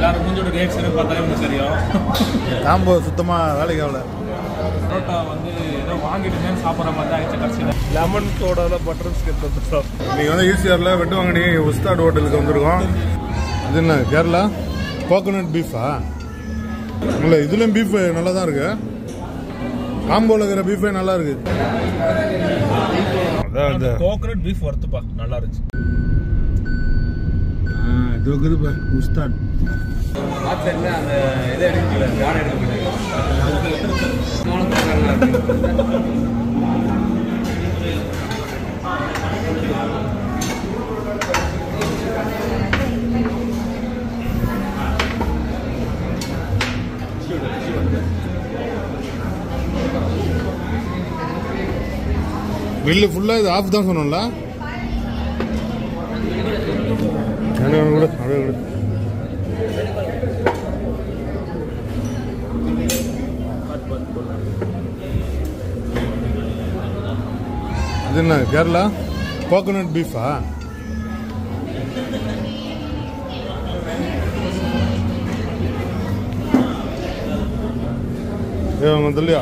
எல்லாரும் மூஞ்சோட ரியாக்ஷனும் பார்த்தாலே உங்களுக்கு தெரியும் காம்போ சுத்தமாக வேலைக்கு ஆகல பரோட்டா வந்து ஏதோ வாங்கிட்டு சாப்பிட்ற மாதிரி தான் ஆயிடுச்சு கடைசியில் லெமன் சோடாவில் பட்டர் ஸ்கிப் வந்துட்டோம் நீங்கள் வந்து ஈசிஆரில் வெட்டுவாங்கடி உஸ்தாட் ஹோட்டலுக்கு வந்திருக்கோம் இது என்ன கேரளா கோகோனட் பீஃபா இல்லை இதுலேயும் பீஃப் நல்லா தான் இருக்கு காம்போவில் இருக்கிற பீஃபே நல்லா இருக்கு அதான் அந்த அந்த கோகனட் பீஃப் வறுத்துப்பா நல்லா இருந்துச்சு இது இருக்குது பாரு, உஸ்தாட் ஆத்தரில் அந்த இதை எடுக்க முடியல காடை எடுக்க முடியல பில்லு ஃபுல்லாக இது ஆஃப் தான் சொன்னோம்ல அப்படியே விடு, அப்படியே விடு. இது என்ன கேரளா கோகோனட் பீஃபா ஏன் வந்துலையா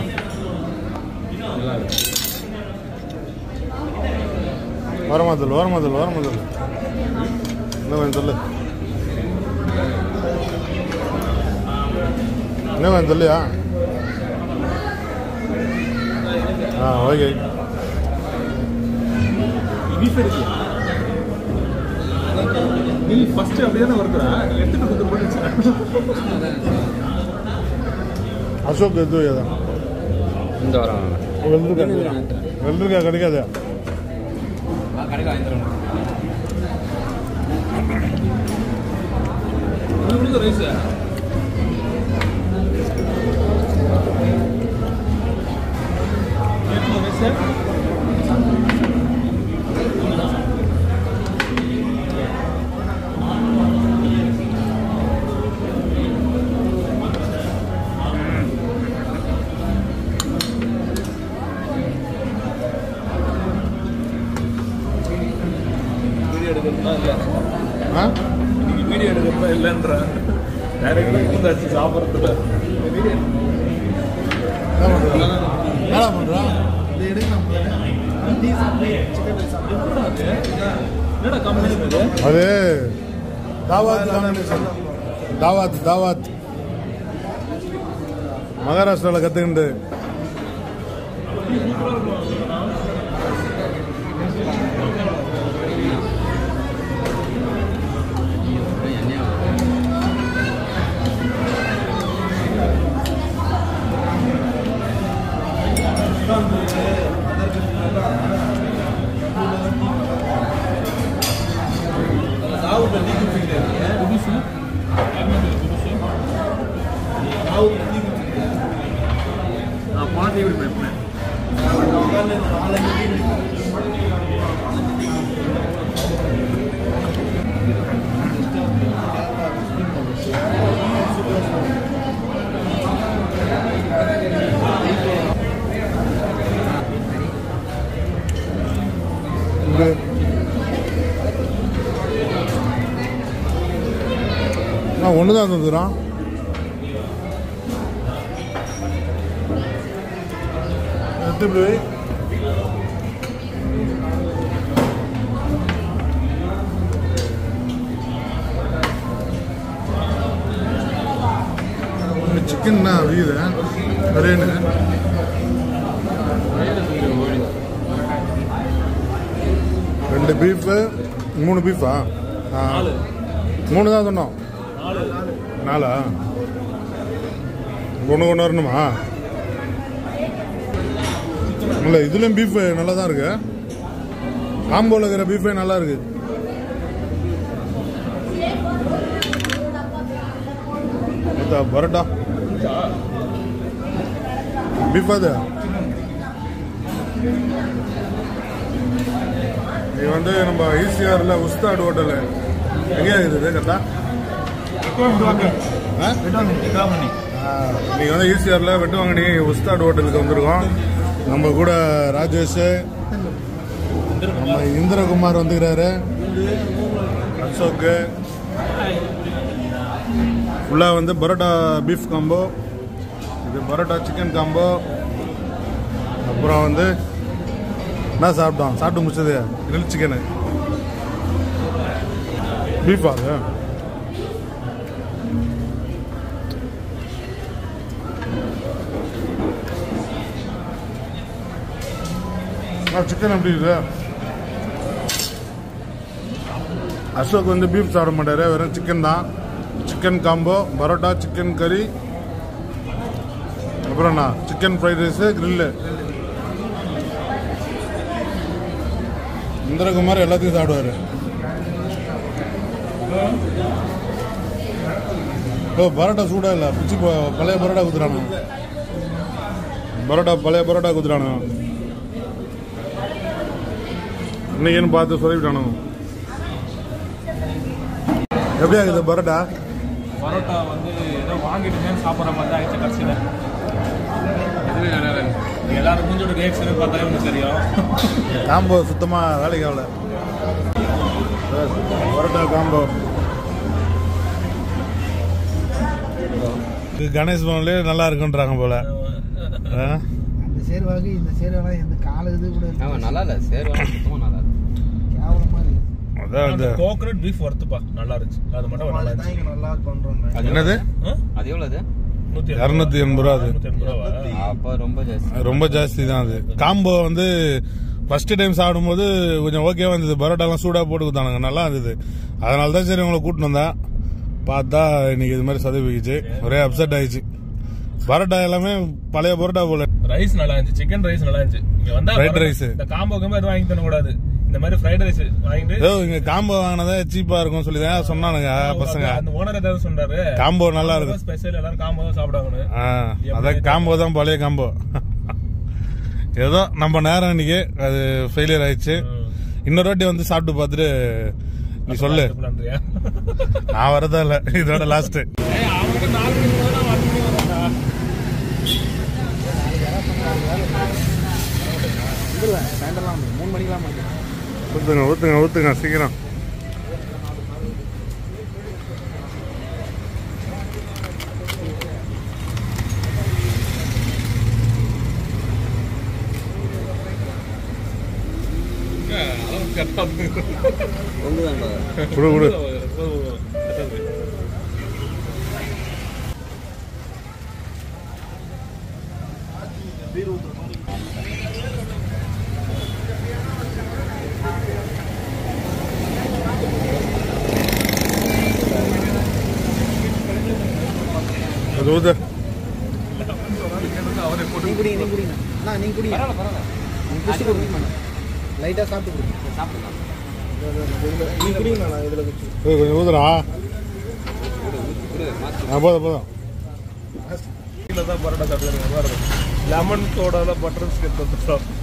வரமாதல் வரமாதல் வரமாதல் என்ன வேணும் சொல்லு என்ன வேணும் சொல்லியா ஆ ஓகே பீஃப் இருக்கு நீ ஃபர்ஸ்ட் அப்படியே தான் வருதுடா எடுத்துட்டு வந்து போட்டு அசோக் எது ஏதான் இந்த வாரம் வெள்ளரிக்காய் வெள்ளரிக்காய் கிடைக்காதா கடைக்கு வாங்கிக்கிறோம் ரைஸ் வீடியோ எடுக்கிறதுலாம் இல்லை ஆ இன்னைக்கு வீடியோ எடுக்கிறதுலாம் இல்லைன்ற டைரக்டாக இருந்தாச்சு சாப்பிட்றதுல வீடியோ என்ன பண்ணுறா என்ன பண்ணுறா என்னடா காம்பினேஷன் இது அது தாவாத் காம்பினேஷன் தாவாத் தாவாத் மகாராஷ்டிராவில் கற்றுக்கிண்டு புதுசு நான் போன டிவி போயிருப்பேன் இங்கே நான் ஒன்று தான் தந்துக்கிறான் எடுத்து இப்படி வை. சிக்கன் தான் வியுது பிரியாணி ரெண்டு பீஃபு மூணு பீஃபா ஆ மூணு தான் சொன்னோம் நாலா ஒன்று கொண்டு வரணுமா இல்லை இதுலேயும் பீஃப் நல்லா தான் இருக்கு காம்போவில் இருக்கிற பீஃபே நல்லா இருக்கு பார்த்தா, பரோட்டா பீஃப் அது இது வந்து நம்ம ஈசிஆர்ல உஸ்தாட் ஹோட்டலு எங்கே இருக்குது கரெக்டா ஆ நீங்கள் வந்து ஈசிஆரில் வெட்டுவாங்கடி உஸ்தாட் ஹோட்டலுக்கு வந்திருக்கோம் நம்ம கூட ராஜேஷ் நம்ம இந்திரகுமார் வந்துக்கிறாரு அசோக்கு ஃபுல்லாக வந்து பரோட்டா பீஃப் காம்போ இது பரோட்டா சிக்கன் காம்போ அப்புறம் வந்து என்ன சாப்பிட்டோம் சாப்பிட்டு முடிச்சது கிரில் சிக்கனு பீஃபா அது சிக்கன் எப்படி இருக்கு அசோக் வந்து பீஃப் சாப்பிட மாட்டாரு வெறும் சிக்கன் தான் சிக்கன் காம்போ பரோட்டா சிக்கன் கறி அப்புறம் என்ன chicken fried rice grill Indrakumar எல்லாத்தையும் சாப்பிடுவாரு ஓ பரோட்டா சூடா இல்லை பிச்சு போ- பழைய பரோட்டா குத்துறானு பரோட்டா பழைய பரோட்டா குத்துறானு இன்னைக்குன்னு பார்த்து சொல்லிவிட்டானு எப்படியா இருக்குது பரோட்டா பரோட்டா வந்து ஏதோ வாங்கிட்டு சாப்பிட்ற மாதிரி தான் ஆயிடுச்சு கடைசியில் எதுவுமே நல்லா இல்லை எல்லாரும் மூஞ்சோட ரியாக்ஷன் பார்த்தாலே உங்களுக்கு தெரியும் காம்போ சுத்தமாக வேலைக்கு ஆகல பரோட்டா காம்போ கணேஷ் பவன்லேயே நல்லா இருக்குன்றாங்க போல ஆ? அந்த சேர்வாகு இந்த சேர்வெல்லாம் எந்த கால இது கூட இல்லை. ஆமாம் நல்லா இல்லை சேர்வா சுத்தமாக நல்லா இல்லை கேவலமா இருக்கு அதான் அந்த அது கோகனட் பீஃப் வறுத்துப்பா நல்லா இருந்துச்சு அது மட்டும் நல்லா தான் இருந்துச்சு இங்க நல்லா பண்றோம் அது என்னது ஆ? அது எவ்வளோ அது நூத்தி இரநூத்தி எண்பது ரூபா அது. நூத்தி எண்பது ரூபாவா? அப்போ ரொம்ப ஜாஸ்தி ரொம்ப ஜாஸ்தி தான் அது காம்போ வந்து ஃபர்ஸ்ட் டைம் சாப்பிடும்போது கொஞ்சம் ஓகேவா இருந்தது பரோட்டாலாம் சூடாக போட்டு கொடுத்தானுங்க நல்லா இருந்தது அதனால தான் சரி உங்களை கூட்டின்னு வந்தேன் பார்த்தா இன்னைக்கு இது மாதிரி சதவிக்குச்சு ஒரே அப்செட் ஆயிடுச்சு பரோட்டா எல்லாமே பழைய பரோட்டா போல ரைஸ் நல்லா இருந்துச்சு சிக்கன் ரைஸ் நல்லா இருந்துச்சு இங்க வந்தா Fried பரோட்டா- rice. இந்த காம்போ கம்போ எதுவும் வாங்கி தர கூடாது இந்த மாதிரி ஃப்ரைட் ரைஸ் வாங்கிட்டு ஏதோ இங்க காம்போ வாங்கினதே சீப்பா இருக்கும் சொல்லி தான் சொன்னானுங்க பசங்க அந்த ஓனர் ஏதாவது சொன்னாரு காம்போ நல்லா இருக்கும் ஸ்பெஷல் எல்லாரும் காம்போ தான் சாப்பிடுவாங்கன்னு ஆ, அதான் காம்போ தான் பழைய காம்போ ஏதோ நம்ம நேரம் இன்னைக்கு அது ஃபெயிலியர் ஆயிடுச்சு இன்னொரு வாட்டி வந்து சாப்பிட்டு பார்த்துட்டு நீ சொல்லு பண்றியா நான் வரதா இல்ல இதோட லாஸ்ட் அவங்க நாலு மணி போது நான் அஞ்சு மணி வரேன்டா. சாயந்தரம் மூணு மணிக்கெல்லாம் முடியும் ஊத்துங்க ஊத்துங்க ஊத்துங்க சீக்கிரம் குடு குடு அது ஊத்து நீங்க குடிங்க நீங்க குடிங்க அண்ணா நீங்க குடிங்க நீங்க குடிச்சு கொடுங்க லைட்டா சாப்பிட்டு கொடுங்க சாப்பிடலாம் நீங்க குடிங்க நான் இதுல வச்சு ஏய், கொஞ்சம் ஊதுடா ஆ, போதும் போதும் கீழே தான் பரோட்டா சாப்பிடுறது லெமன் சோடால பட்டர் ஸ்கெட் வந்து சாப்பிடு